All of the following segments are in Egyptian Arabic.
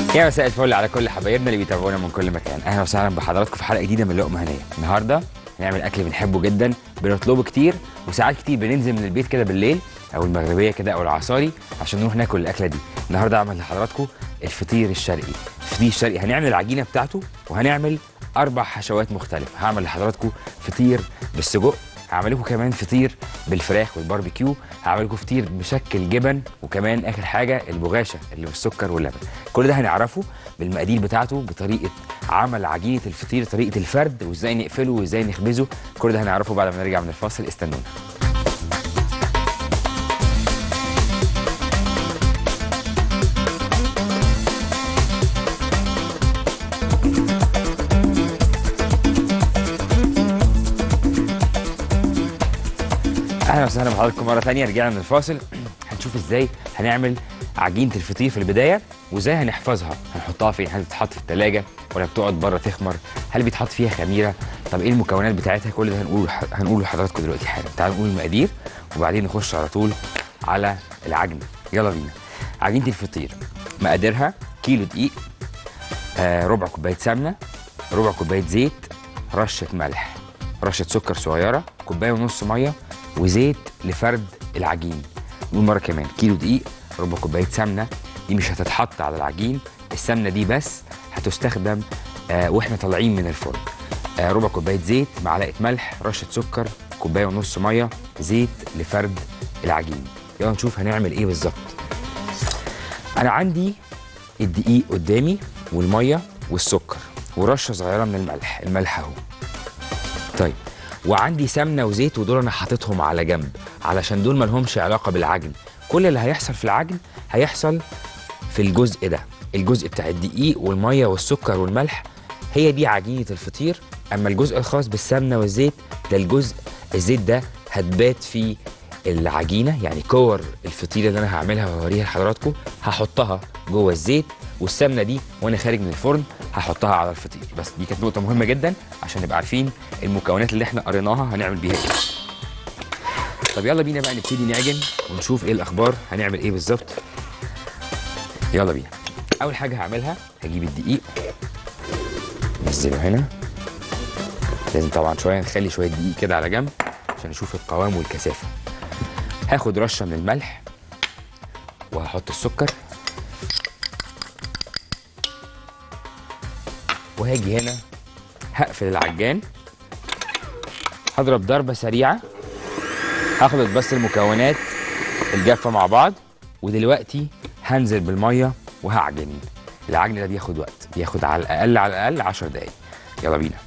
يا مساء الفل على كل حبايبنا اللي بيتابعونا من كل مكان اهلا وسهلا بحضراتكم في حلقه جديده من لقمه هنيه النهارده هنعمل اكل بنحبه جدا بنطلبه كتير وساعات كتير بننزل من البيت كده بالليل او المغربيه كده او العصاري عشان نروح ناكل الاكله دي النهارده هعمل لحضراتكم الفطير الشرقي الفطير الشرقي هنعمل العجينه بتاعته وهنعمل اربع حشوات مختلفه هعمل لحضراتكم فطير بالسجق هعمل لكم كمان فطير بالفراخ والباربيكيو هعمل لكم فطير بشكل جبن وكمان اخر حاجه البغاشه اللي بالسكر واللبن كل ده هنعرفه بالمقادير بتاعته بطريقه عمل عجينه الفطير طريقه الفرد وازاي نقفله وازاي نخبزه كل ده هنعرفه بعد ما نرجع من الفاصل استنونا اهلا وسهلا بحضراتكم مره ثانيه رجعنا من الفاصل هنشوف ازاي هنعمل عجينه الفطير في البدايه وازاي هنحفظها هنحطها فين هل بتتحط في الثلاجه ولا بتقعد بره تخمر هل بيتحط فيها خميره طب ايه المكونات بتاعتها كل ده هنقول هنقوله لحضراتكم دلوقتي حالا تعالوا نقول المقادير وبعدين نخش على طول على العجن يلا بينا عجينه الفطير مقاديرها كيلو دقيق آه ربع كوبايه سمنه ربع كوبايه زيت رشه ملح رشه سكر صغيره كوبايه ونص ميه وزيت لفرد العجين نقول مره كمان كيلو دقيق ربع كوبايه سمنه دي مش هتتحط على العجين السمنه دي بس هتستخدم آه واحنا طالعين من الفرن آه ربع كوبايه زيت معلقه ملح رشه سكر كوبايه ونص ميه زيت لفرد العجين يلا نشوف هنعمل ايه بالظبط انا عندي الدقيق قدامي والميه والسكر ورشه صغيره من الملح الملح اهو طيب وعندي سمنه وزيت ودول انا حاططهم على جنب علشان دول مالهمش علاقه بالعجن كل اللي هيحصل في العجن هيحصل في الجزء ده الجزء بتاع الدقيق والميه والسكر والملح هي دي عجينه الفطير اما الجزء الخاص بالسمنه والزيت ده الجزء الزيت ده هتبات فيه العجينه يعني كور الفطير اللي انا هعملها وهوريها لحضراتكم هحطها جوه الزيت والسمنه دي وانا خارج من الفرن هحطها على الفطير بس دي كانت نقطه مهمه جدا عشان نبقى عارفين المكونات اللي احنا قريناها هنعمل بيها ايه طب يلا بينا بقى نبتدي نعجن ونشوف ايه الاخبار هنعمل ايه بالظبط يلا بينا اول حاجه هعملها هجيب الدقيق ننزله هنا لازم طبعا شويه نخلي شويه دقيق كده على جنب عشان نشوف القوام والكثافه هاخد رشه من الملح وهحط السكر وهاجي هنا هقفل العجان هضرب ضربه سريعه هخلط بس المكونات الجافه مع بعض ودلوقتي هنزل بالميه وهعجن العجن ده بياخد وقت بياخد على الاقل على الاقل 10 دقايق يلا بينا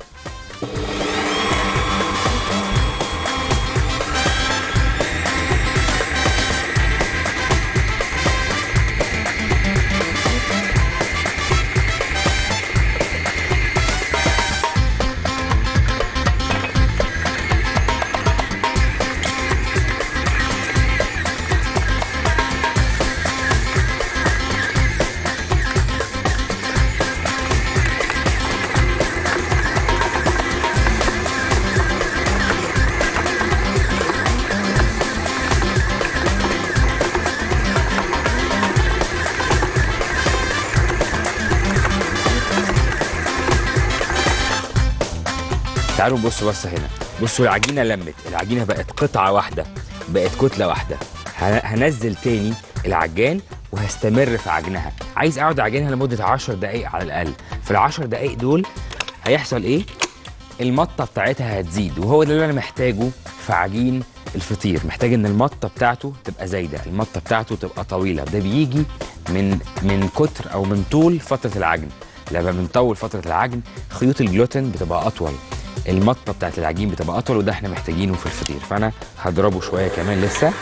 تعالوا نبص بصه هنا بصوا العجينه لمت العجينه بقت قطعه واحده بقت كتله واحده ه- هنزل تاني العجان وهستمر في عجنها عايز اقعد اعجنها لمده 10 دقائق على الاقل في ال 10 دقائق دول هيحصل ايه المطه بتاعتها هتزيد وهو ده اللي انا محتاجه في عجين الفطير محتاج ان المطه بتاعته تبقى زايده المطه بتاعته تبقى طويله ده بيجي من من كتر او من طول فتره العجن لما بنطول فتره العجن خيوط الجلوتين بتبقى اطول المطه بتاعت العجين بتبقى اطول وده احنا محتاجينه في الفطير فانا هضربه شويه كمان لسه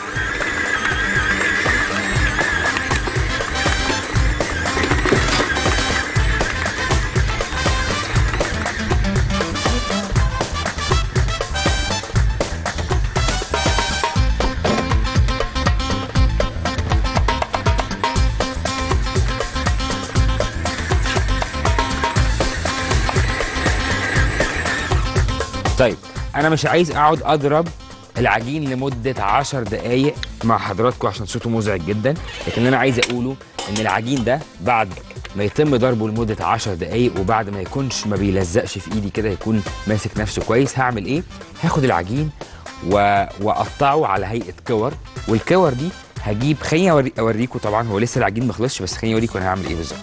طيب انا مش عايز اقعد اضرب العجين لمده 10 دقائق مع حضراتكم عشان صوته مزعج جدا لكن اللي انا عايز اقوله ان العجين ده بعد ما يتم ضربه لمده 10 دقائق وبعد ما يكونش ما بيلزقش في ايدي كده يكون ماسك نفسه كويس هعمل ايه هاخد العجين و... واقطعه على هيئه كور والكور دي هجيب خليني أوري... اوريكم طبعا هو لسه العجين ما خلصش بس خليني اوريكم انا هعمل ايه بالظبط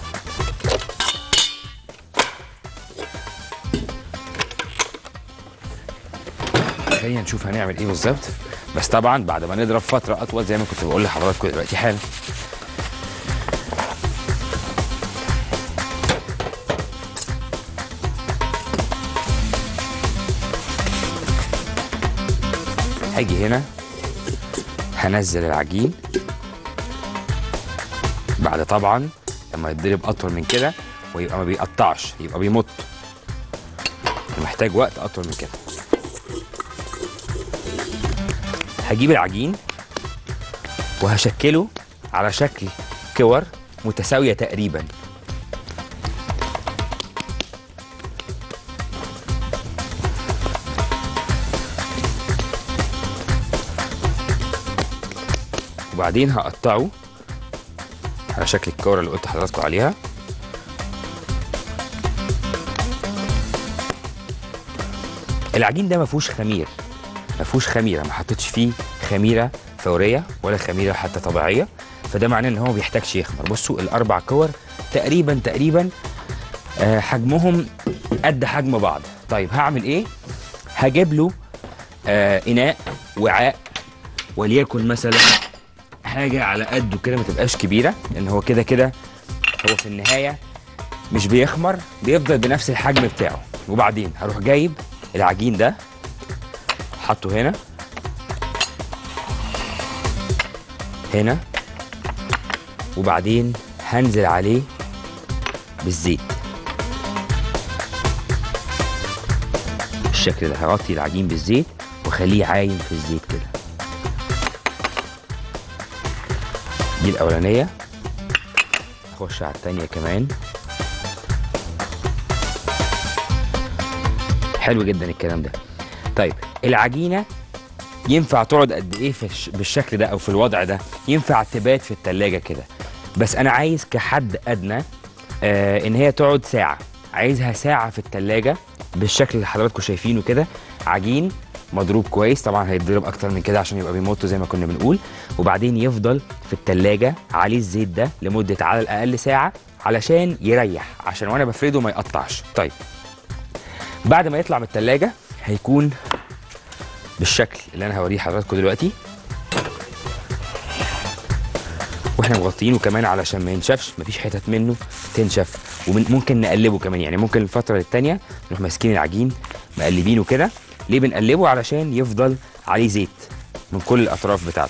خلينا نشوف هنعمل ايه بالظبط بس طبعا بعد ما نضرب فتره اطول زي ما كنت بقول لحضراتكم دلوقتي حالا هاجي هنا هنزل العجين بعد طبعا لما يتضرب اطول من كده ويبقى ما بيقطعش يبقى بيمط محتاج وقت اطول من كده هجيب العجين وهشكله على شكل كور متساويه تقريبا وبعدين هقطعه على شكل الكوره اللي قلت لحضراتكم عليها العجين ده ما فيهوش خمير ما فيهوش خميره ما حطيتش فيه خميره فوريه ولا خميره حتى طبيعيه فده معناه ان هو ما بيحتاجش يخمر بصوا الاربع كور تقريبا تقريبا آه حجمهم قد حجم بعض طيب هعمل ايه هجيب له آه اناء وعاء وليكن مثلا حاجه على قده كده ما تبقاش كبيره لان هو كده كده هو في النهايه مش بيخمر بيفضل بنفس الحجم بتاعه وبعدين هروح جايب العجين ده حطه هنا هنا وبعدين هنزل عليه بالزيت بالشكل ده هغطي العجين بالزيت واخليه عايم في الزيت كده دي الاولانيه اخش على التانية كمان حلو جدا الكلام ده طيب العجينه ينفع تقعد قد ايه في الش... بالشكل ده او في الوضع ده ينفع تبات في التلاجة كده بس انا عايز كحد ادنى آه ان هي تقعد ساعه عايزها ساعه في التلاجة بالشكل اللي حضراتكم شايفينه كده عجين مضروب كويس طبعا هيتضرب اكتر من كده عشان يبقى بيمط زي ما كنا بنقول وبعدين يفضل في التلاجة عليه الزيت ده لمده على الاقل ساعه علشان يريح عشان وانا بفرده ما يقطعش طيب بعد ما يطلع من التلاجة هيكون بالشكل اللي انا هوريه حضراتكم دلوقتي واحنا مغطيينه كمان علشان ما ينشفش مفيش حتت منه تنشف وممكن نقلبه كمان يعني ممكن الفتره للتانيه نروح ماسكين العجين مقلبينه كده ليه بنقلبه علشان يفضل عليه زيت من كل الاطراف بتاعته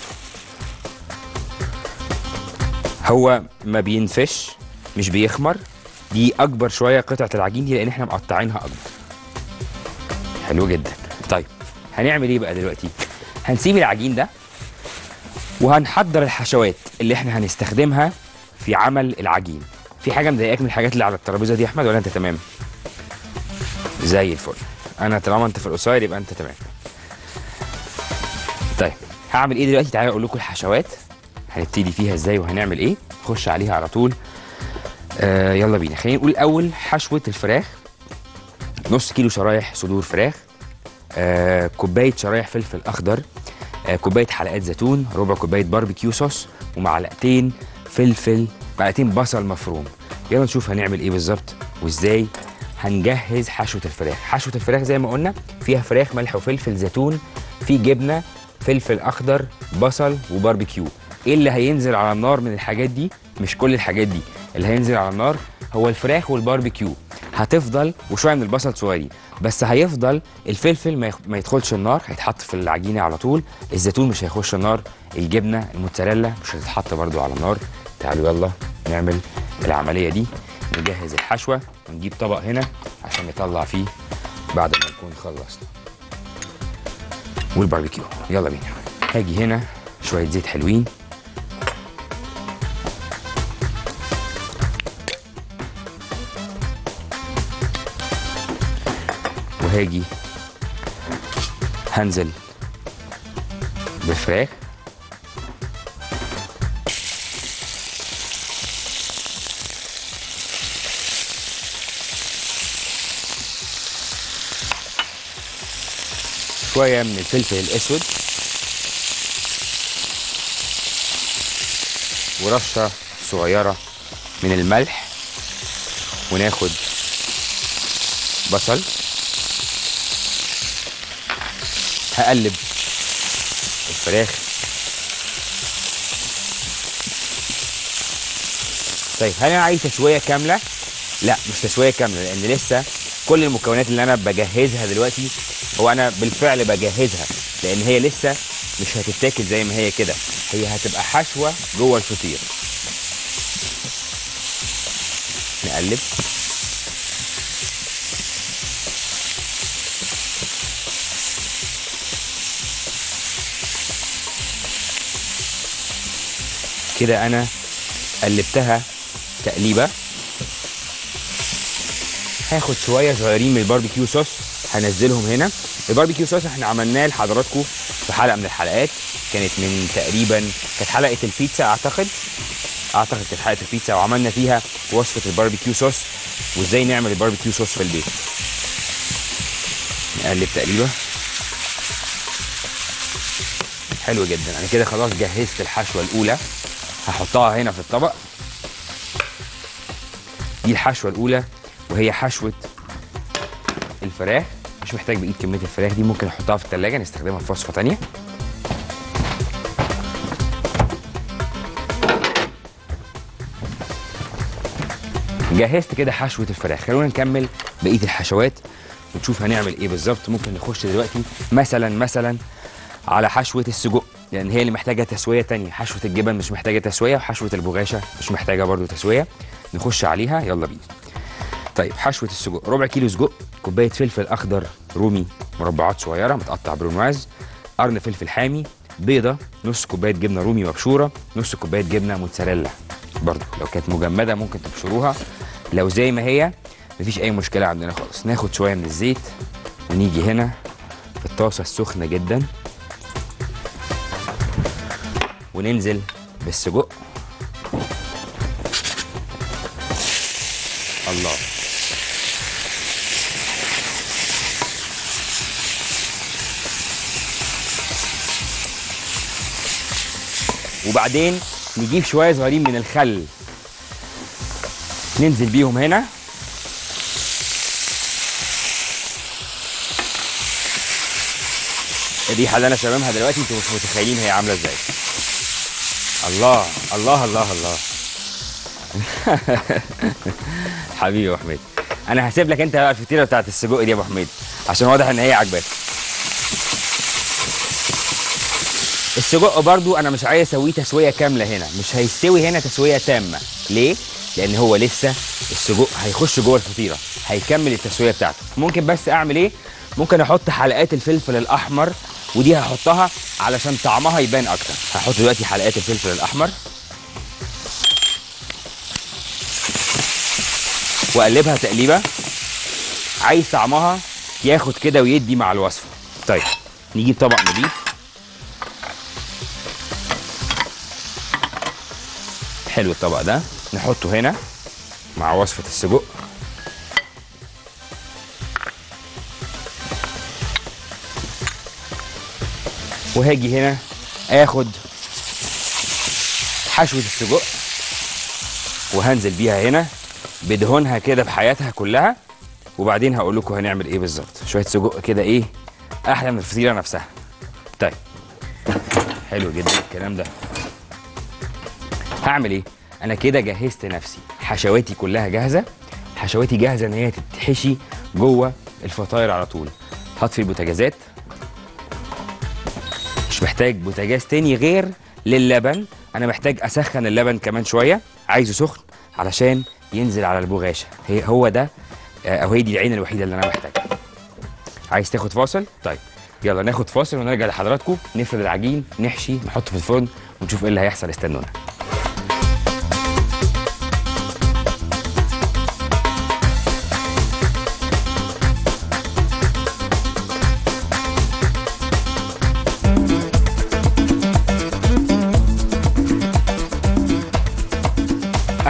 هو ما بينفش مش بيخمر دي اكبر شويه قطعه العجين دي لان احنا مقطعينها اكبر حلو جدا طيب هنعمل ايه بقى دلوقتي هنسيب العجين ده وهنحضر الحشوات اللي احنا هنستخدمها في عمل العجين في حاجه مضايقاك من الحاجات اللي على الترابيزه دي يا احمد ولا انت تمام زي الفل انا طالما انت في القصير يبقى انت تمام طيب هعمل ايه دلوقتي تعالى اقول لكم الحشوات هنبتدي فيها ازاي وهنعمل ايه نخش عليها على طول آه يلا بينا خلينا نقول اول حشوه الفراخ نص كيلو شرايح صدور فراخ آه كوبايه شرايح فلفل اخضر آه كوبايه حلقات زيتون ربع كوبايه باربيكيو صوص ومعلقتين فلفل معلقتين بصل مفروم يلا نشوف هنعمل ايه بالظبط وازاي هنجهز حشوه الفراخ حشوه الفراخ زي ما قلنا فيها فراخ ملح وفلفل زيتون في جبنه فلفل اخضر بصل وباربيكيو ايه اللي هينزل على النار من الحاجات دي مش كل الحاجات دي اللي هينزل على النار هو الفراخ والباربيكيو هتفضل وشويه من البصل صغيرين بس هيفضل الفلفل ما, يخ... ما يدخلش النار هيتحط في العجينه على طول الزيتون مش هيخش النار الجبنه الموتزاريلا مش هتتحط برده على النار تعالوا يلا نعمل العمليه دي نجهز الحشوه ونجيب طبق هنا عشان نطلع فيه بعد ما نكون خلصنا والباربيكيو يلا بينا هاجي هنا شويه زيت حلوين وهاجي هنزل بالفراخ شوية من الفلفل الأسود ورشة صغيرة من الملح وناخد بصل هقلب الفراخ طيب هل انا عايز تسويه كامله لا مش تسويه كامله لان لسه كل المكونات اللي انا بجهزها دلوقتي هو انا بالفعل بجهزها لان هي لسه مش هتتاكل زي ما هي كده هي هتبقى حشوه جوه الفطير نقلب كده انا قلبتها تقليبه هاخد شويه صغيرين من الباربيكيو صوص هنزلهم هنا الباربيكيو صوص احنا عملناه لحضراتكم في حلقه من الحلقات كانت من تقريبا كانت حلقه البيتزا اعتقد اعتقد كانت حلقه البيتزا وعملنا فيها وصفه الباربيكيو صوص وازاي نعمل الباربيكيو صوص في البيت نقلب تقليبه حلو جدا انا كده خلاص جهزت الحشوه الاولى هحطها هنا في الطبق دي الحشوه الاولى وهي حشوه الفراخ مش محتاج بقيه كميه الفراخ دي ممكن احطها في التلاجة نستخدمها في وصفه تانية جهزت كده حشوه الفراخ خلونا نكمل بقيه الحشوات ونشوف هنعمل ايه بالظبط ممكن نخش دلوقتي مثلا مثلا على حشوه السجق لان هي اللي محتاجه تسويه تانية حشوه الجبن مش محتاجه تسويه وحشوه البغاشه مش محتاجه برضو تسويه نخش عليها يلا بينا طيب حشوه السجق ربع كيلو سجق كوبايه فلفل اخضر رومي مربعات صغيره متقطع برونواز قرن فلفل حامي بيضه نص كوبايه جبنه رومي مبشوره نص كوبايه جبنه موتزاريلا برضو لو كانت مجمده ممكن تبشروها لو زي ما هي مفيش اي مشكله عندنا خالص ناخد شويه من الزيت ونيجي هنا في الطاسه السخنه جدا وننزل بالسجق الله وبعدين نجيب شويه صغيرين من الخل ننزل بيهم هنا الريحه اللي انا شاممها دلوقتي انتوا مش متخيلين هي عامله ازاي الله الله الله الله حبيبي يا ابو حميد انا هسيب لك انت بقى الفطيره بتاعت السجق دي يا ابو حميد عشان واضح ان هي عاجباك السجق برضو انا مش عايز اسويه تسويه كامله هنا مش هيستوي هنا تسويه تامه ليه لان هو لسه السجق هيخش جوه الفطيره هيكمل التسويه بتاعته ممكن بس اعمل ايه ممكن احط حلقات الفلفل الاحمر ودي هحطها علشان طعمها يبان اكتر هحط دلوقتي حلقات الفلفل الاحمر واقلبها تقليبه عايز طعمها ياخد كده ويدي مع الوصفه طيب نجيب طبق نضيف حلو الطبق ده نحطه هنا مع وصفه السجق وهاجي هنا اخد حشوه السجق وهنزل بيها هنا بدهونها كده بحياتها كلها وبعدين هقول لكم هنعمل ايه بالظبط شويه سجق كده ايه احلى من الفطيره نفسها طيب حلو جدا الكلام ده هعمل ايه انا كده جهزت نفسي حشواتي كلها جاهزه حشواتي جاهزه ان هي تتحشي جوه الفطاير على طول هطفي البوتاجازات مش محتاج بوتاجاز تاني غير للبن انا محتاج اسخن اللبن كمان شويه عايزه سخن علشان ينزل على البغاشه هي هو ده آه، او هي دي العين الوحيده اللي انا محتاجها عايز تاخد فاصل طيب يلا ناخد فاصل ونرجع لحضراتكم نفرد العجين نحشي نحطه في الفرن ونشوف ايه اللي هيحصل استنونا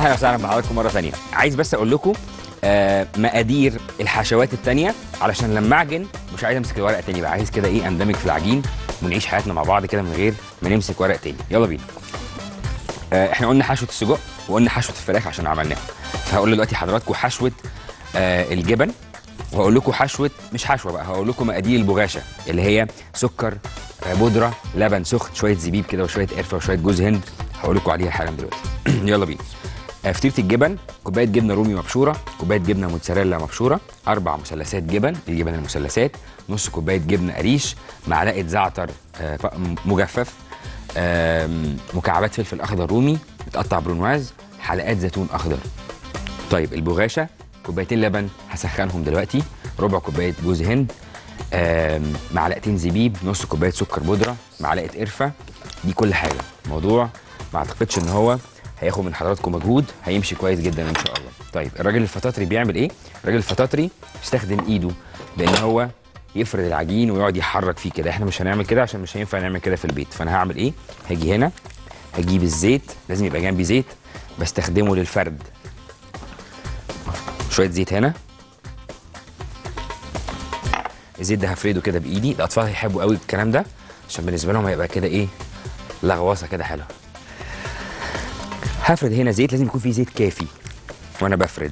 اهلا وسهلا بحضراتكم مره ثانيه عايز بس اقول لكم آه مقادير الحشوات التانية علشان لما اعجن مش عايز امسك الورق تاني بقى عايز كده ايه اندمج في العجين ونعيش حياتنا مع بعض كده من غير ما نمسك ورق تاني يلا بينا آه احنا قلنا حشوه السجق وقلنا حشوه الفراخ عشان عملناها فهقول دلوقتي حضراتكم حشوه آه الجبن وهقول لكم حشوه مش حشوه بقى هقول لكم مقادير البغاشه اللي هي سكر آه بودره لبن سخن شويه زبيب كده وشويه قرفه وشويه جوز هند هقول لكم عليها حالا دلوقتي يلا بينا آه، فطيره الجبن كوبايه جبنه رومي مبشوره كوبايه جبنه موتزاريلا مبشوره اربع مثلثات جبن الجبن المثلثات نص كوبايه جبنه قريش معلقه زعتر آه، ف- مجفف آم، مكعبات فلفل اخضر رومي متقطع برونواز حلقات زيتون اخضر طيب البغاشه كوبايتين لبن هسخنهم دلوقتي ربع كوبايه جوز هند آم، معلقتين زبيب نص كوبايه سكر بودره معلقه قرفه دي كل حاجه الموضوع ما اعتقدش ان هو هياخد من حضراتكم مجهود هيمشي كويس جدا ان شاء الله طيب الراجل الفطاطري بيعمل ايه الراجل الفطاطري بيستخدم ايده بان هو يفرد العجين ويقعد يحرك فيه كده احنا مش هنعمل كده عشان مش هينفع نعمل كده في البيت فانا هعمل ايه هاجي هنا هجيب الزيت لازم يبقى جنبي زيت بستخدمه للفرد شويه زيت هنا الزيت ده هفرده كده بايدي الاطفال هيحبوا قوي الكلام ده عشان بالنسبه لهم هيبقى كده ايه لغواصه كده حلوه هفرد هنا زيت لازم يكون فيه زيت كافي وانا بفرد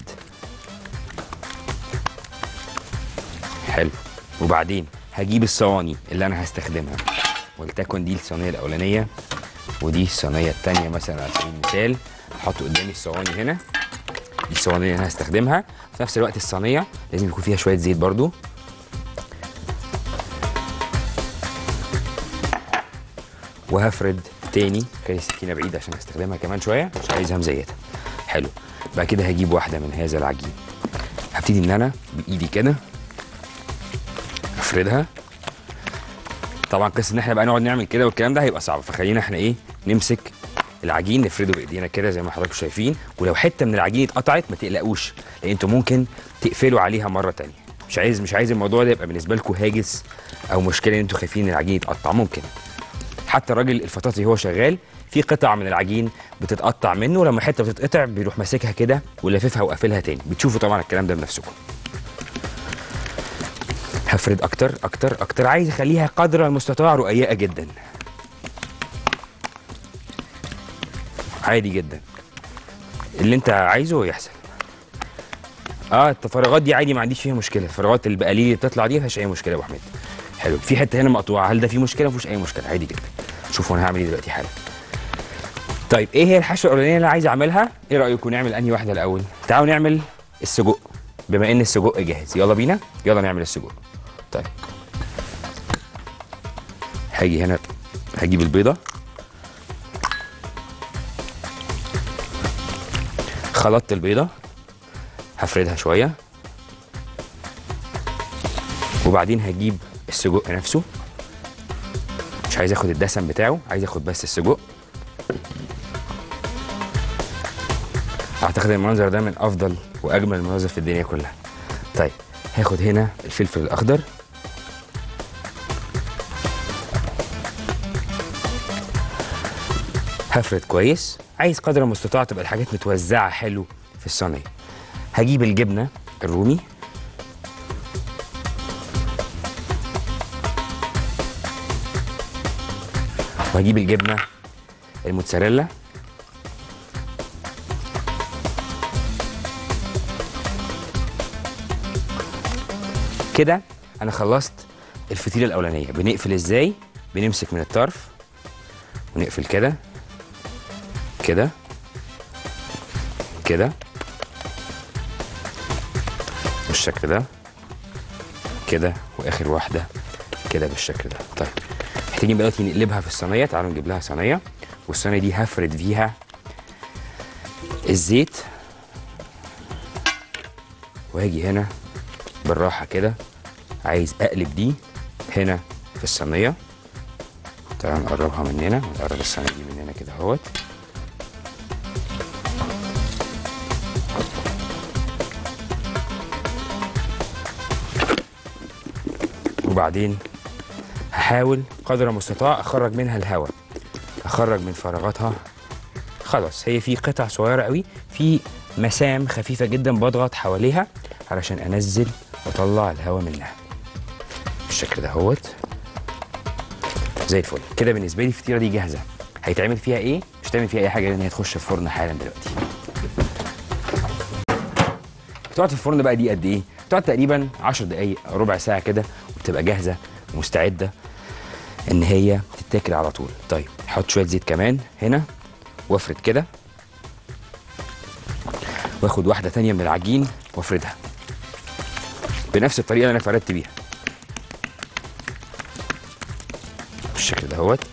حلو وبعدين هجيب الصواني اللي انا هستخدمها ولتكن دي الصينيه الاولانيه ودي الصينيه الثانيه مثلا على سبيل المثال احط قدامي الصواني هنا دي الصواني اللي انا هستخدمها في نفس الوقت الصينيه لازم يكون فيها شويه زيت برضو وهفرد تاني خلي السكينه بعيد عشان استخدمها كمان شويه مش عايزها مزيته حلو بعد كده هجيب واحده من هذا العجين هبتدي ان انا بايدي كده افردها طبعا قصه ان احنا بقى نقعد نعمل كده والكلام ده هيبقى صعب فخلينا احنا ايه نمسك العجين نفرده بايدينا كده زي ما حضراتكم شايفين ولو حته من العجين اتقطعت ما تقلقوش لان انتوا ممكن تقفلوا عليها مره تانية مش عايز مش عايز الموضوع ده يبقى بالنسبه لكم هاجس او مشكله ان انتوا خايفين ان العجين يتقطع ممكن حتى الراجل الفطاطري هو شغال في قطع من العجين بتتقطع منه لما حته بتتقطع بيروح ماسكها كده ولاففها وقافلها تاني بتشوفوا طبعا الكلام ده بنفسكم هفرد اكتر اكتر اكتر عايز اخليها قدر المستطاع رقيقه جدا عادي جدا اللي انت عايزه يحصل اه التفرغات دي عادي ما عنديش فيها مشكله الفراغات البقاليل اللي بتطلع دي مفيهاش اي مشكله يا ابو حميد حلو في حته هنا مقطوعه هل ده فيه مشكله مفيش اي مشكله عادي جدا شوفوا انا هعمل ايه دلوقتي حالا طيب ايه هي الحشوه الاولانيه اللي انا عايز اعملها ايه رايكم نعمل انهي واحده الاول تعالوا نعمل السجق بما ان السجق جاهز يلا بينا يلا نعمل السجق طيب هاجي هنا هجيب البيضه خلطت البيضه هفردها شويه وبعدين هجيب السجق نفسه مش عايز اخد الدسم بتاعه عايز اخد بس السجق اعتقد المنظر ده من افضل واجمل المناظر في الدنيا كلها طيب هاخد هنا الفلفل الاخضر هفرد كويس عايز قدر المستطاع تبقى الحاجات متوزعه حلو في الصينيه هجيب الجبنه الرومي وهجيب الجبنه الموتزاريلا كده انا خلصت الفطيره الاولانيه بنقفل ازاي بنمسك من الطرف ونقفل كده كده كده بالشكل ده كده واخر واحده كده بالشكل ده طيب محتاجين دلوقتي نقلبها في الصينيه تعالوا نجيب لها صينيه والصينيه دي هفرد فيها الزيت وهاجي هنا بالراحه كده عايز اقلب دي هنا في الصينيه تعالوا نقربها مننا ونقرب الصينيه دي مننا كده اهوت وبعدين هحاول قدر المستطاع اخرج منها الهواء اخرج من فراغاتها خلاص هي في قطع صغيره قوي في مسام خفيفه جدا بضغط حواليها علشان انزل واطلع الهواء منها بالشكل ده اهوت زي الفل كده بالنسبه لي الفطيره دي جاهزه هيتعمل فيها ايه مش هتعمل فيها اي حاجه لان هي تخش الفرن حالا دلوقتي بتقعد في الفرن بقى دي قد ايه بتقعد تقريبا 10 دقائق او ربع ساعه كده وبتبقى جاهزه ومستعده ان هي تتاكل على طول طيب حط شويه زيت كمان هنا وافرد كده واخد واحده تانية من العجين وافردها بنفس الطريقه اللي انا فردت بيها بالشكل ده اهوت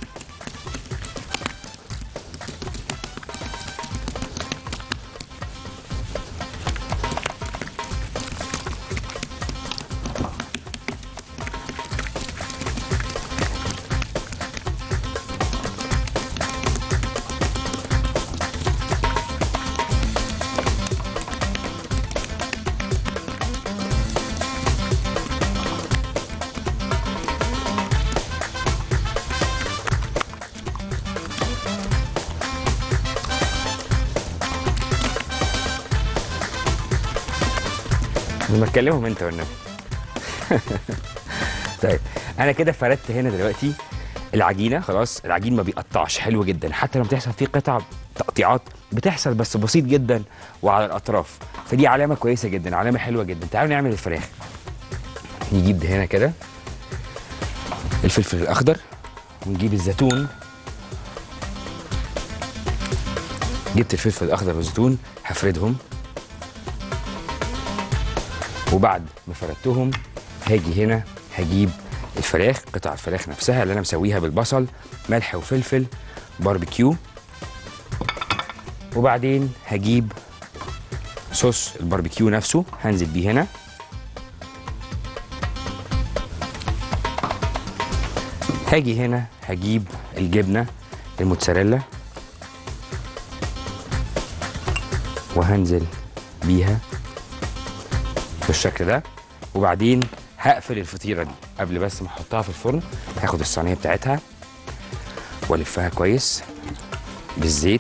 لما تكلمهم انت والنبي طيب انا كده فردت هنا دلوقتي العجينه خلاص العجين ما بيقطعش حلو جدا حتى لما بتحصل فيه قطع تقطيعات بتحصل بس بسيط جدا وعلى الاطراف فدي علامه كويسه جدا علامه حلوه جدا تعالوا نعمل الفراخ نجيب ده هنا كده الفلفل الاخضر ونجيب الزيتون جبت الفلفل الاخضر والزيتون هفردهم وبعد ما فردتهم هاجي هنا هجيب الفراخ قطع الفراخ نفسها اللي انا مسويها بالبصل ملح وفلفل باربيكيو وبعدين هجيب صوص الباربيكيو نفسه هنزل بيه هنا هاجي هنا هجيب الجبنه الموتزاريلا وهنزل بيها بالشكل ده وبعدين هقفل الفطيره دي قبل بس ما احطها في الفرن هاخد الصينيه بتاعتها والفها كويس بالزيت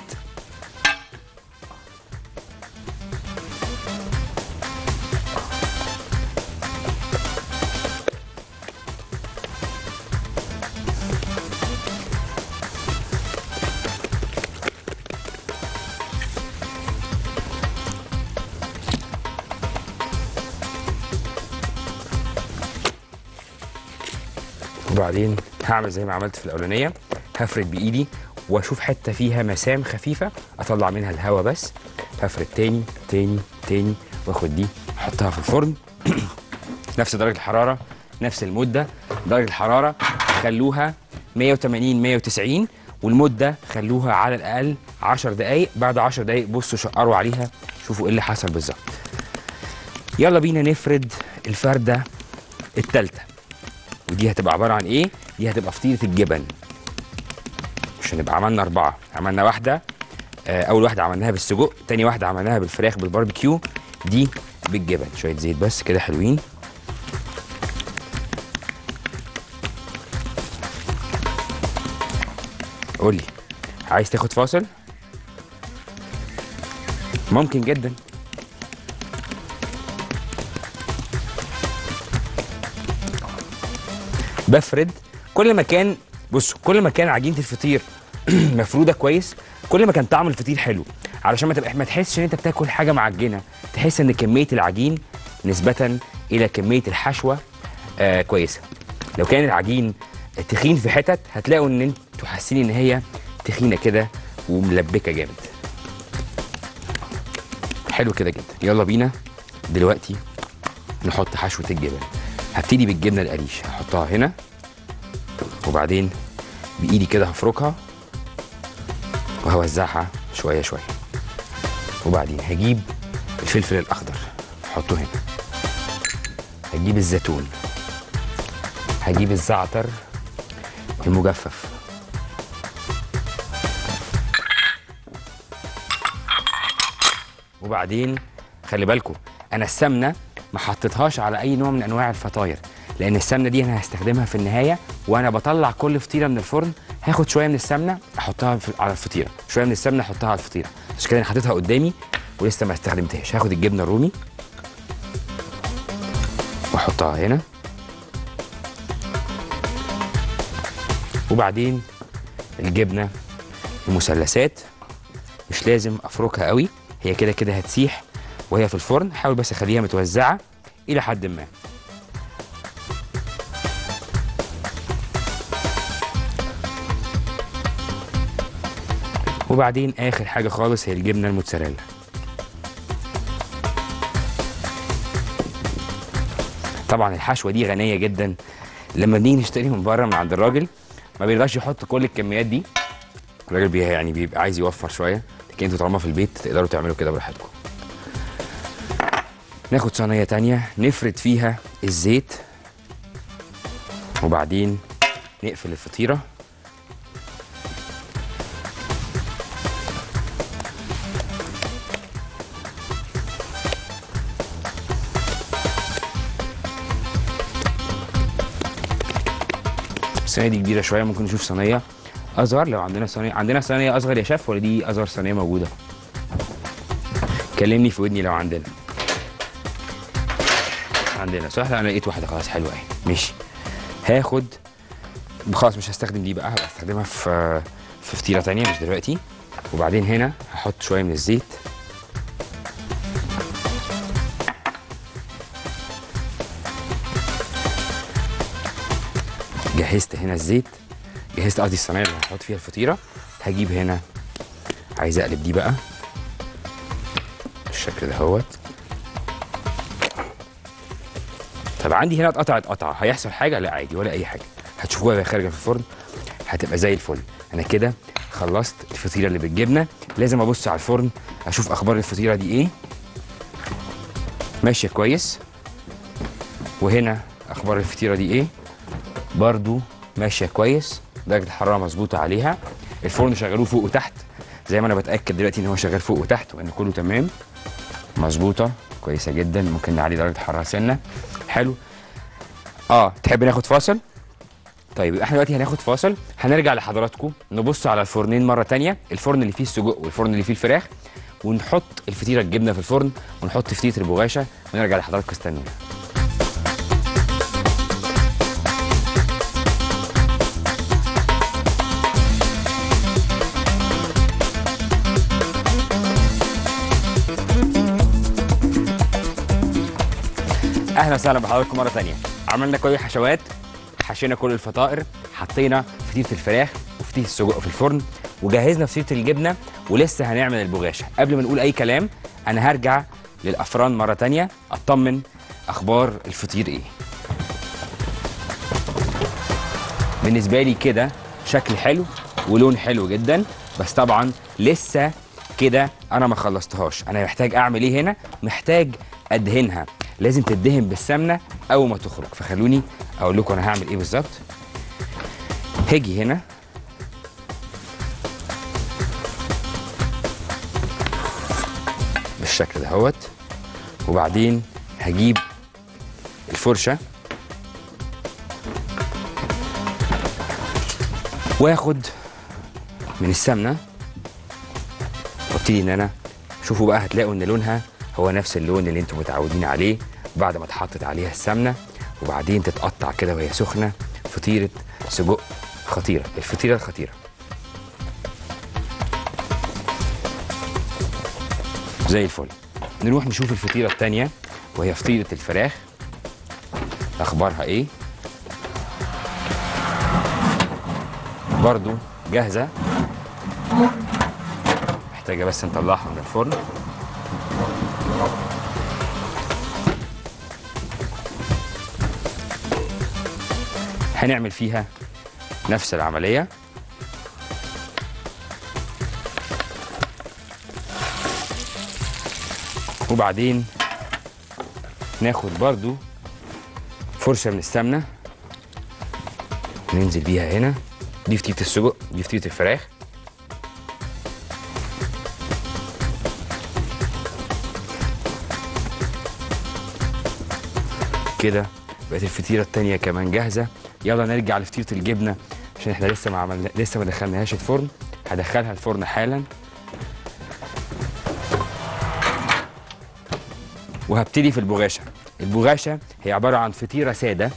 وبعدين هعمل زي ما عملت في الاولانيه هفرد بايدي واشوف حته فيها مسام خفيفه اطلع منها الهواء بس هفرد تاني تاني تاني واخد دي احطها في الفرن نفس درجه الحراره نفس المده درجه الحراره خلوها 180 190 والمده خلوها على الاقل 10 دقائق بعد 10 دقائق بصوا شقروا عليها شوفوا ايه اللي حصل بالظبط يلا بينا نفرد الفرده الثالثه ودي هتبقى عباره عن ايه دي هتبقى فطيره الجبن مش هنبقى عملنا اربعه عملنا واحده آه، اول واحده عملناها بالسجق تاني واحده عملناها بالفراخ بالباربيكيو دي بالجبن شويه زيت بس كده حلوين قولي عايز تاخد فاصل ممكن جدا بفرد كل ما كان بصوا كل ما كان عجينه الفطير مفروده كويس كل ما كان طعم الفطير حلو علشان ما تبقى ما تحسش ان انت بتاكل حاجه معجنه تحس ان كميه العجين نسبه الى كميه الحشوه آه كويسه لو كان العجين تخين في حتت هتلاقوا ان انتوا حاسين ان هي تخينه كده وملبكه جامد حلو كده جدا يلا بينا دلوقتي نحط حشوه الجبن هبتدي بالجبنه القريش هحطها هنا وبعدين بايدي كده هفركها وهوزعها شويه شويه وبعدين هجيب الفلفل الاخضر احطه هنا هجيب الزيتون هجيب الزعتر المجفف وبعدين خلي بالكم انا السمنه ما حطيتهاش على اي نوع من انواع الفطاير لان السمنه دي انا هستخدمها في النهايه وانا بطلع كل فطيره من الفرن هاخد شويه من السمنه احطها في- على الفطيره شويه من السمنه احطها على الفطيره عشان كده انا حاططها قدامي ولسه ما استخدمتهاش هاخد الجبنه الرومي واحطها هنا وبعدين الجبنه المثلثات مش لازم افركها قوي هي كده كده هتسيح وهي في الفرن حاول بس اخليها متوزعه الى حد ما وبعدين اخر حاجه خالص هي الجبنه الموتزاريلا طبعا الحشوه دي غنيه جدا لما بنيجي نشتري من بره من عند الراجل ما بيرضاش يحط كل الكميات دي الراجل بي يعني بيبقى عايز يوفر شويه لكن انتوا طالما في البيت تقدروا تعملوا كده براحتكم ناخد صينيه تانية نفرد فيها الزيت وبعدين نقفل الفطيره الصينيه دي كبيره شويه ممكن نشوف صينيه اصغر لو عندنا صينيه عندنا صينيه اصغر يا شيف ولا دي اصغر صينيه موجوده كلمني في ودني لو عندنا عندنا صح لا انا لقيت واحده خلاص حلوه اهي ماشي هاخد خلاص مش هستخدم دي بقى هبقى استخدمها في في فطيره تانية مش دلوقتي وبعدين هنا هحط شويه من الزيت جهزت هنا الزيت جهزت قصدي الصينيه اللي هحط فيها الفطيره هجيب هنا عايز اقلب دي بقى بالشكل دهوت طب عندي هنا اتقطعت قطعه هيحصل حاجه لا عادي ولا اي حاجه هتشوفوها وهي خارجه في الفرن هتبقى زي الفل انا كده خلصت الفطيره اللي بالجبنه لازم ابص على الفرن اشوف اخبار الفطيره دي ايه ماشيه كويس وهنا اخبار الفطيره دي ايه برضو ماشيه كويس درجه الحراره مظبوطه عليها الفرن شغلوه فوق وتحت زي ما انا بتاكد دلوقتي ان هو شغال فوق وتحت وان كله تمام مظبوطه كويسه جدا ممكن نعلي درجه الحراره سنه حلو اه تحب ناخد فاصل طيب يبقى احنا دلوقتي هناخد فاصل هنرجع لحضراتكم نبص على الفرنين مره تانية الفرن اللي فيه السجق والفرن اللي فيه الفراخ ونحط الفطيره الجبنه في الفرن ونحط فطيره البغاشه ونرجع لحضراتكم استنونا اهلا وسهلا بحضراتكم مره تانية عملنا كل الحشوات حشينا كل الفطائر حطينا فطيره الفراخ وفطيره السجق في الفرن وجهزنا فطيره الجبنه ولسه هنعمل البغاشه قبل ما نقول اي كلام انا هرجع للافران مره تانية اطمن اخبار الفطير ايه بالنسبه لي كده شكل حلو ولون حلو جدا بس طبعا لسه كده انا ما خلصتهاش انا محتاج اعمل ايه هنا محتاج ادهنها لازم تدهن بالسمنه اول ما تخرج فخلوني اقول لكم انا هعمل ايه بالظبط هاجي هنا بالشكل دهوت وبعدين هجيب الفرشه واخد من السمنه وابتدي ان انا شوفوا بقى هتلاقوا ان لونها هو نفس اللون اللي انتم متعودين عليه بعد ما اتحطت عليها السمنه وبعدين تتقطع كده وهي سخنه فطيره سجق خطيره الفطيره الخطيره زي الفل نروح نشوف الفطيره الثانيه وهي فطيره الفراخ اخبارها ايه برضو جاهزه محتاجه بس نطلعها من الفرن هنعمل فيها نفس العمليه وبعدين ناخد برضو فرشه من السمنه ننزل بيها هنا دي فطيره السجق دي فطيره الفراخ كده بقت الفطيره التانية كمان جاهزه يلا نرجع لفطيره الجبنه عشان احنا لسه ما عملنا لسه ما دخلناهاش الفرن هدخلها الفرن حالا وهبتدي في البغاشه البغاشه هي عباره عن فطيره ساده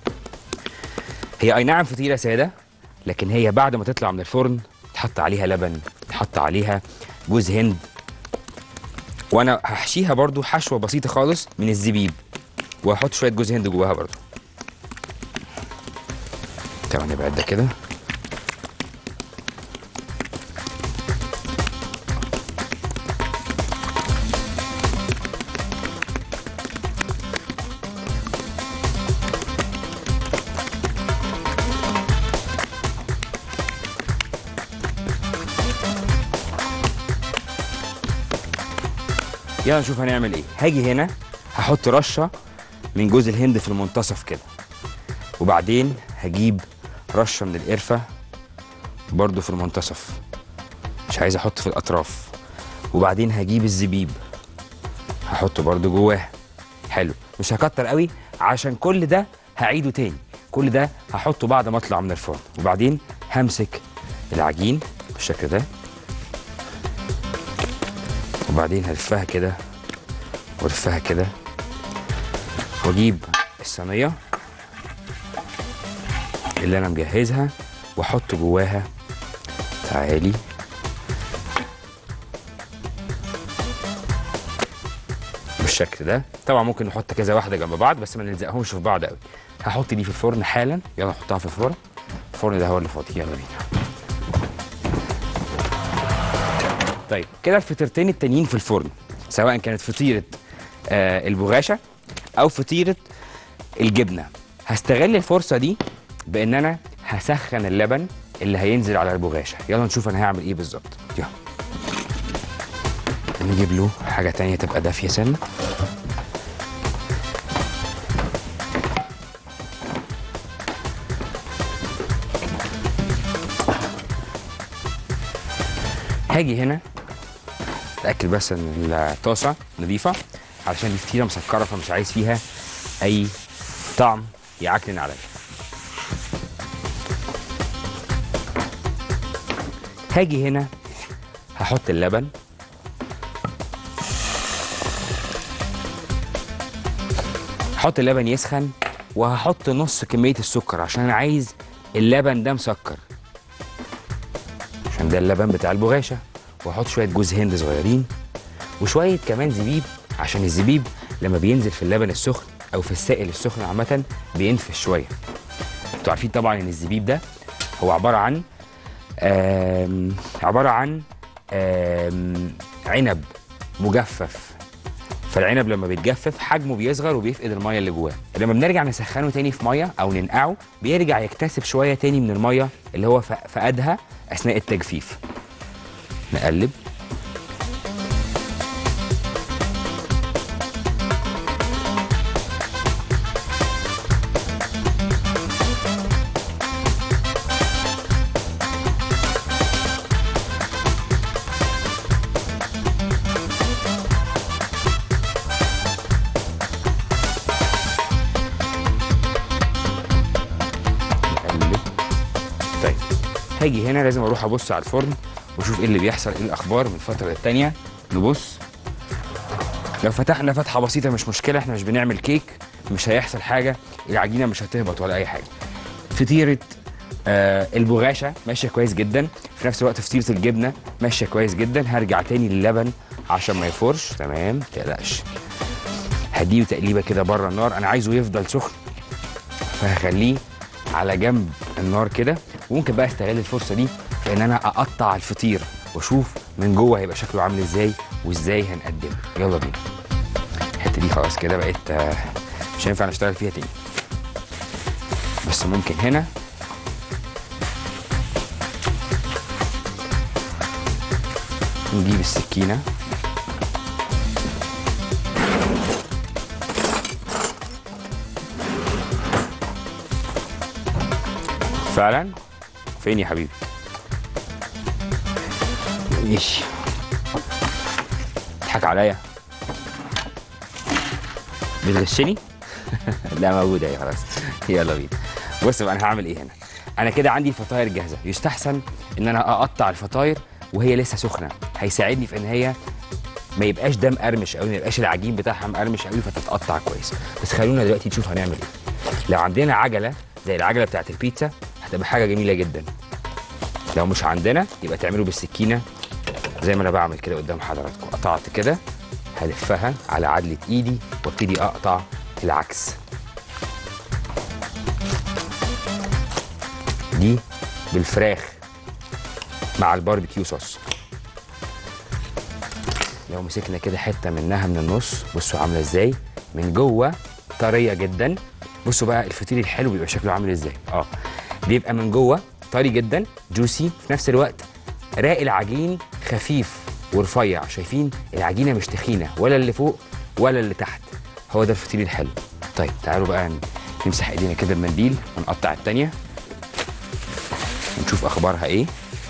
هي اي نعم فطيره ساده لكن هي بعد ما تطلع من الفرن تحط عليها لبن تحط عليها جوز هند وانا هحشيها برضو حشوه بسيطه خالص من الزبيب وهحط شويه جوز هند جواها برضو تمام نبعد ده كده يلا نشوف هنعمل ايه هاجي هنا هحط رشه من جوز الهند في المنتصف كده وبعدين هجيب رشه من القرفه برضو في المنتصف مش عايز احط في الاطراف وبعدين هجيب الزبيب هحطه برضو جواه حلو مش هكتر قوي عشان كل ده هعيده تاني كل ده هحطه بعد ما اطلع من الفرن وبعدين همسك العجين بالشكل ده وبعدين هلفها كده والفها كده واجيب الصينيه اللي انا مجهزها واحط جواها تعالي بالشكل ده طبعا ممكن نحط كذا واحده جنب بعض بس ما نلزقهمش في بعض قوي هحط دي في الفرن حالا يلا نحطها في الفرن الفرن ده هو اللي فاضي يلا بينا طيب كده الفطيرتين التانيين في الفرن سواء كانت فطيره آه البغاشه او فطيره الجبنه هستغل الفرصه دي بان انا هسخن اللبن اللي هينزل على البغاشه يلا نشوف انا هعمل ايه بالظبط يلا نجيب له حاجه تانية تبقى دافيه سنه هاجي هنا اتاكد بس ان الطاسه نظيفه علشان دي فطيره مسكره فمش عايز فيها اي طعم يعكنن عليا هاجي هنا هحط اللبن هحط اللبن يسخن وهحط نص كمية السكر عشان أنا عايز اللبن ده مسكر عشان ده اللبن بتاع البغاشة وهحط شوية جوز هند صغيرين وشوية كمان زبيب عشان الزبيب لما بينزل في اللبن السخن أو في السائل السخن عامة بينفش شوية انتوا عارفين طبعا إن الزبيب ده هو عبارة عن آم، عبارة عن آم، عنب مجفف فالعنب لما بيتجفف حجمه بيصغر وبيفقد الميه اللي جواه لما بنرجع نسخنه تاني في ميه او ننقعه بيرجع يكتسب شويه تاني من الميه اللي هو ف- فقدها اثناء التجفيف نقلب نقلب طيب هاجي هنا لازم اروح ابص على الفرن واشوف ايه اللي بيحصل ايه الاخبار من فتره للتانيه نبص لو فتحنا فتحه بسيطه مش مشكله احنا مش بنعمل كيك مش هيحصل حاجه العجينه مش هتهبط ولا اي حاجه فطيره آه البغاشه ماشيه كويس جدا في نفس الوقت فطيره الجبنه ماشيه كويس جدا هرجع تاني للبن عشان ما يفورش تمام متقلقش هديله تقليبه كده بره النار انا عايزه يفضل سخن فهخليه على جنب النار كده وممكن بقى استغل الفرصه دي في ان انا اقطع الفطير واشوف من جوه هيبقى شكله عامل ازاي وازاي هنقدمه يلا بينا الحته دي خلاص كده بقت آه، مش هينفع نشتغل فيها تاني بس ممكن هنا نجيب السكينه فعلا فين يا حبيبي ماشي تضحك عليا بتغشني لا موجوده اهي خلاص يلا بينا بص بقى انا هعمل ايه هنا انا كده عندي الفطاير جاهزه يستحسن ان انا اقطع الفطاير وهي لسه سخنه هيساعدني في ان هي ما يبقاش ده مقرمش قوي ما يبقاش العجين بتاعها مقرمش قوي فتتقطع كويس بس خلونا دلوقتي نشوف هنعمل ايه لو عندنا عجله زي العجله بتاعت البيتزا هتبقى حاجه جميله جدا لو مش عندنا يبقى تعمله بالسكينه زي ما انا بعمل كده قدام حضراتكم قطعت كده هلفها على عدله ايدي وابتدي اقطع العكس دي بالفراخ مع الباربيكيو صوص لو مسكنا كده حته منها من النص بصوا عامله ازاي من جوه طريه جدا بصوا بقى الفطير الحلو بيبقى شكله عامل ازاي اه بيبقى من جوه طري جدا جوسي في نفس الوقت راق العجين خفيف ورفيع شايفين العجينه مش تخينه ولا اللي فوق ولا اللي تحت هو ده الفطير الحلو طيب تعالوا بقى نمسح ايدينا كده بمنديل ونقطع التانيه ونشوف اخبارها ايه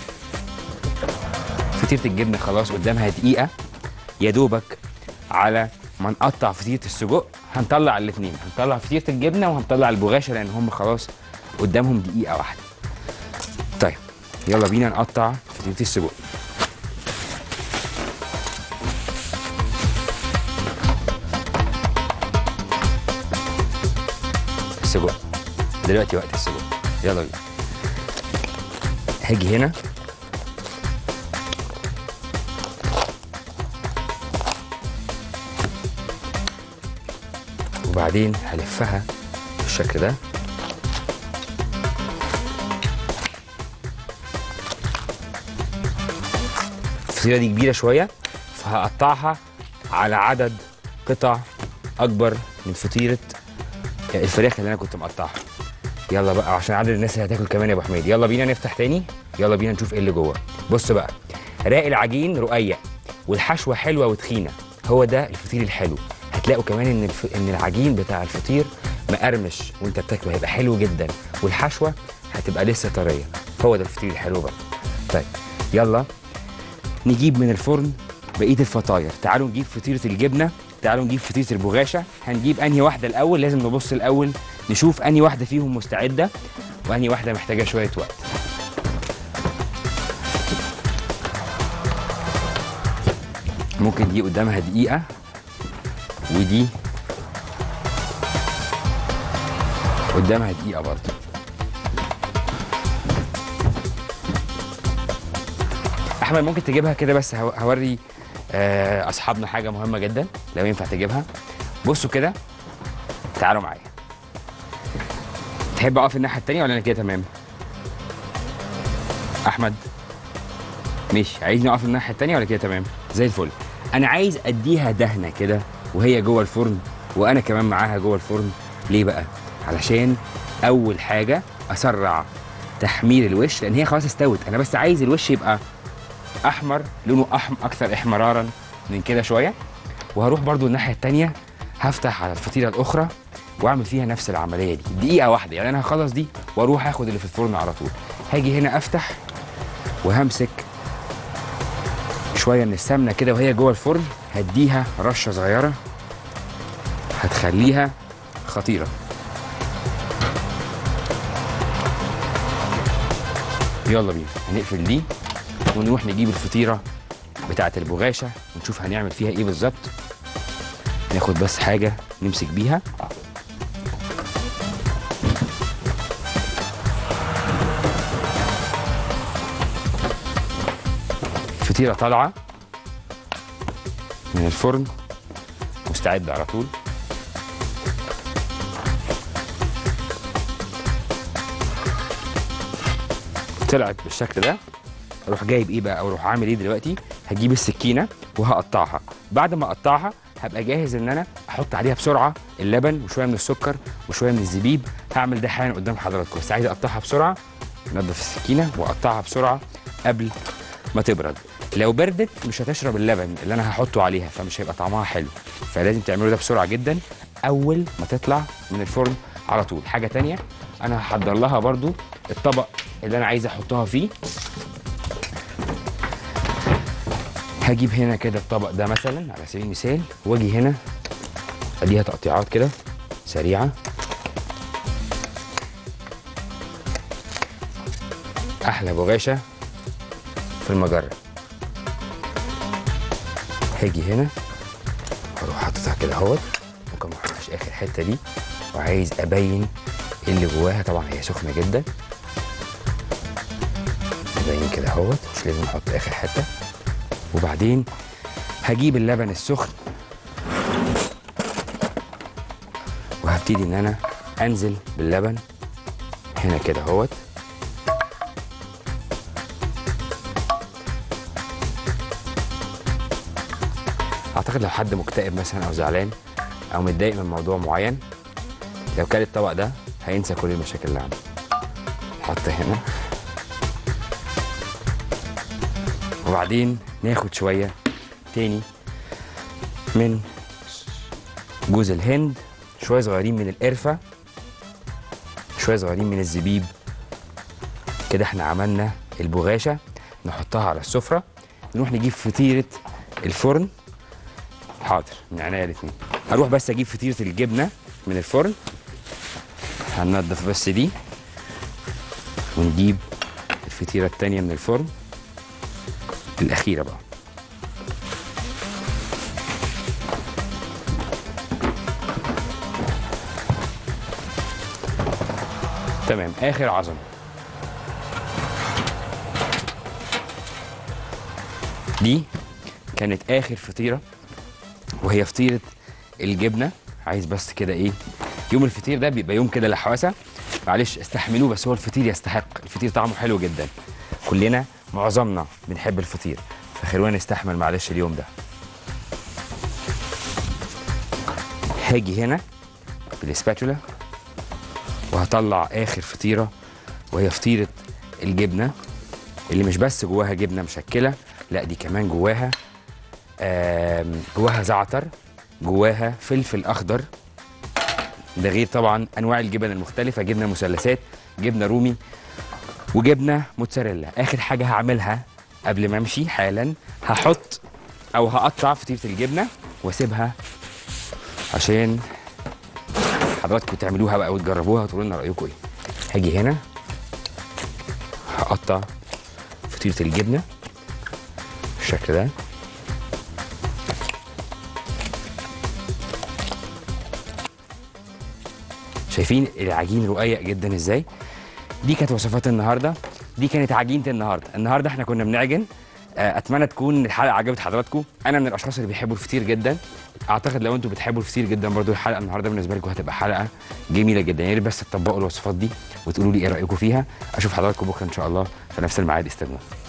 فطيره الجبنه خلاص قدامها دقيقه يا دوبك على ما نقطع فطيره السجق هنطلع الاثنين هنطلع فطيره الجبنه وهنطلع البغاشه لان هم خلاص قدامهم دقيقه واحده طيب يلا بينا نقطع فطيره السجق السجق دلوقتي وقت السجق يلا بينا هاجي هنا وبعدين هلفها بالشكل ده الفطيره دي كبيره شويه فهقطعها على عدد قطع اكبر من فطيره الفراخ اللي انا كنت مقطعها يلا بقى عشان عدد الناس اللي هتاكل كمان يا ابو حميد يلا بينا نفتح تاني يلا بينا نشوف ايه اللي جوه بص بقى راق العجين رقيق والحشوه حلوه وتخينه هو ده الفطير الحلو هتلاقوا كمان ان الف... ان العجين بتاع الفطير مقرمش وانت بتاكله هيبقى حلو جدا والحشوه هتبقى لسه طريه هو ده الفطير الحلو بقى طيب يلا نجيب من الفرن بقيه الفطاير تعالوا نجيب فطيره الجبنه تعالوا نجيب فطيره البغاشه هنجيب انهي واحده الاول لازم نبص الاول نشوف انهي واحده فيهم مستعده وانهي واحده محتاجه شويه وقت ممكن دي قدامها دقيقه ودي قدامها دقيقه برضه احمد ممكن تجيبها كده بس هو- هوري آه، اصحابنا حاجه مهمه جدا لو ينفع تجيبها بصوا كده تعالوا معايا تحب اقف الناحيه التانيه ولا انا كده تمام احمد ماشي عايزني اقف الناحيه التانيه ولا كده تمام زي الفل انا عايز اديها دهنه كده وهي جوه الفرن وانا كمان معاها جوه الفرن ليه بقى علشان اول حاجه اسرع تحمير الوش لان هي خلاص استوت انا بس عايز الوش يبقى احمر لونه أحم اكثر احمرارا من كده شويه وهروح برضو الناحيه التانيه هفتح على الفطيره الاخرى واعمل فيها نفس العمليه دي دقيقه واحده يعني انا هخلص دي واروح اخد اللي في الفرن على طول هاجي هنا افتح وهمسك شويه من السمنه كده وهي جوه الفرن هديها رشه صغيره هتخليها خطيره يلا بينا هنقفل دي ونروح نجيب الفطيره بتاعه البغاشه ونشوف هنعمل فيها ايه بالظبط ناخد بس حاجه نمسك بيها الفطيره طالعه من الفرن مستعده على طول طلعت بالشكل ده اروح جايب ايه بقى او اروح عامل ايه دلوقتي هجيب السكينه وهقطعها بعد ما اقطعها هبقى جاهز ان انا احط عليها بسرعه اللبن وشويه من السكر وشويه من الزبيب هعمل ده حالا قدام حضراتكم بس عايز اقطعها بسرعه نضف السكينه واقطعها بسرعه قبل ما تبرد لو بردت مش هتشرب اللبن اللي انا هحطه عليها فمش هيبقى طعمها حلو فلازم تعملوا ده بسرعه جدا اول ما تطلع من الفرن على طول حاجه تانية انا هحضر لها برضو الطبق اللي انا عايز احطها فيه هجيب هنا كده الطبق ده مثلا على سبيل المثال واجي هنا اديها تقطيعات كده سريعه احلى بغاشه في المجره هاجي هنا اروح حاططها كده اهوت ممكن ما احطش اخر حته دي وعايز ابين اللي جواها طبعا هي سخنه جدا ابين كده اهوت مش لازم احط اخر حته وبعدين هجيب اللبن السخن وهبتدي ان انا انزل باللبن هنا كده اهوت اعتقد لو حد مكتئب مثلا او زعلان او متضايق من موضوع معين لو كان الطبق ده هينسى كل المشاكل اللي عنده حط هنا وبعدين ناخد شويه تاني من جوز الهند شويه صغيرين من القرفه شويه صغيرين من الزبيب كده احنا عملنا البغاشه نحطها على السفره نروح نجيب فطيره الفرن حاضر من عينيا الاثنين هروح بس اجيب فطيره الجبنه من الفرن هننضف بس دي ونجيب الفطيره التانيه من الفرن الاخيره بقى تمام اخر عظمه دي كانت اخر فطيره وهي فطيره الجبنه عايز بس كده ايه يوم الفطير ده بيبقى يوم كده لحوسه معلش استحملوه بس هو الفطير يستحق الفطير طعمه حلو جدا كلنا معظمنا بنحب الفطير فخلونا نستحمل معلش اليوم ده هاجي هنا بالسباتولا وهطلع اخر فطيره وهي فطيره الجبنه اللي مش بس جواها جبنه مشكله لا دي كمان جواها آم، جواها زعتر جواها فلفل اخضر ده غير طبعا انواع الجبن المختلفه جبنه مثلثات جبنه رومي وجبنه موتزاريلا اخر حاجه هعملها قبل ما امشي حالا هحط او هقطع فطيره الجبنه واسيبها عشان حضراتكم تعملوها بقى وتجربوها وتقولوا لنا رايكم ايه هاجي هنا هقطع فطيره الجبنه بالشكل ده شايفين العجين رقيق جدا ازاي دي كانت وصفات النهارده دي كانت عجينه النهارده النهارده احنا كنا بنعجن آه، اتمنى تكون الحلقه عجبت حضراتكم انا من الاشخاص اللي بيحبوا الفطير جدا اعتقد لو انتوا بتحبوا الفطير جدا برضو الحلقه النهارده بالنسبه لكم هتبقى حلقه جميله جدا يا ريت بس تطبقوا الوصفات دي وتقولوا لي ايه رايكم فيها اشوف حضراتكم بكره ان شاء الله في نفس الميعاد استنوا